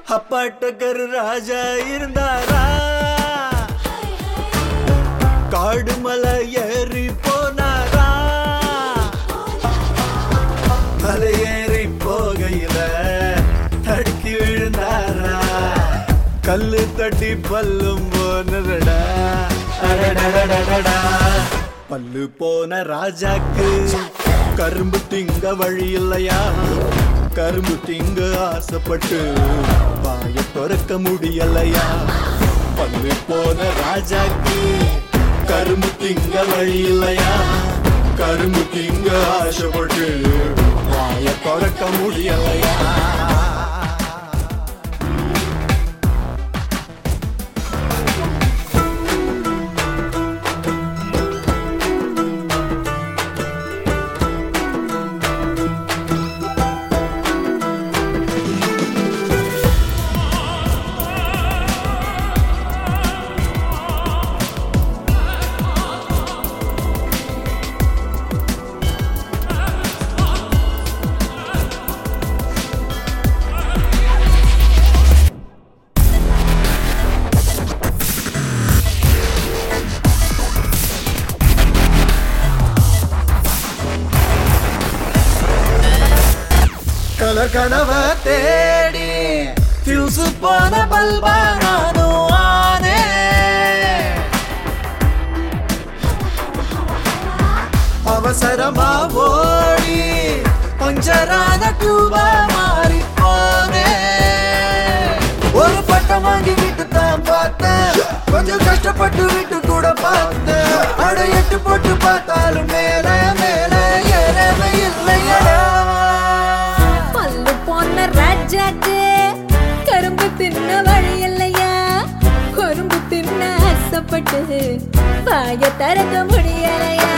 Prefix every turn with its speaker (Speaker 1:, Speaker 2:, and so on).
Speaker 1: அப்பாட்டக்கரு ராஜா இருந்தாரா காடு மலை ஏறி போனாரா மலை ஏறி போகையில தடுக்கி விழுந்தாரா கல்லு தட்டி பல்லும் போனடா அடடடடடா. பல்லு போன ராஜாக்கு கரும்பு திங்க வழி இல்லையா கரும்பு திங்க ஆசைப்பட்டு வாய திறக்க முடியலையா பல்லு போன ராஜாக்கு கரும்பு திங்க வழி இல்லையா கரும்பு திங்க ஆசைப்பட்டு வாய திறக்க முடியலையா கலர் கனவ தேடி ஃபியூஸ் போன பல்பா நானும் ஆனே அவசரமா ஓடி பஞ்சரான டியூபா மாறி போனே ஒரு பட்டம் வாங்கி விட்டு தான் பார்த்தேன் கொஞ்சம் கஷ்டப்பட்டு விட்டு கூட பார்த்தேன் அட எட்டு போட்டு பார்த்தாலும் மேல மேல ஏறவே இல்லையடா
Speaker 2: பல்லு போன ராஜாக்கு கரும்பு தின்ன வழி இல்லையா கரும்பு தின்ன ஆசைப்பட்டு வாய திறக்க முடியலையா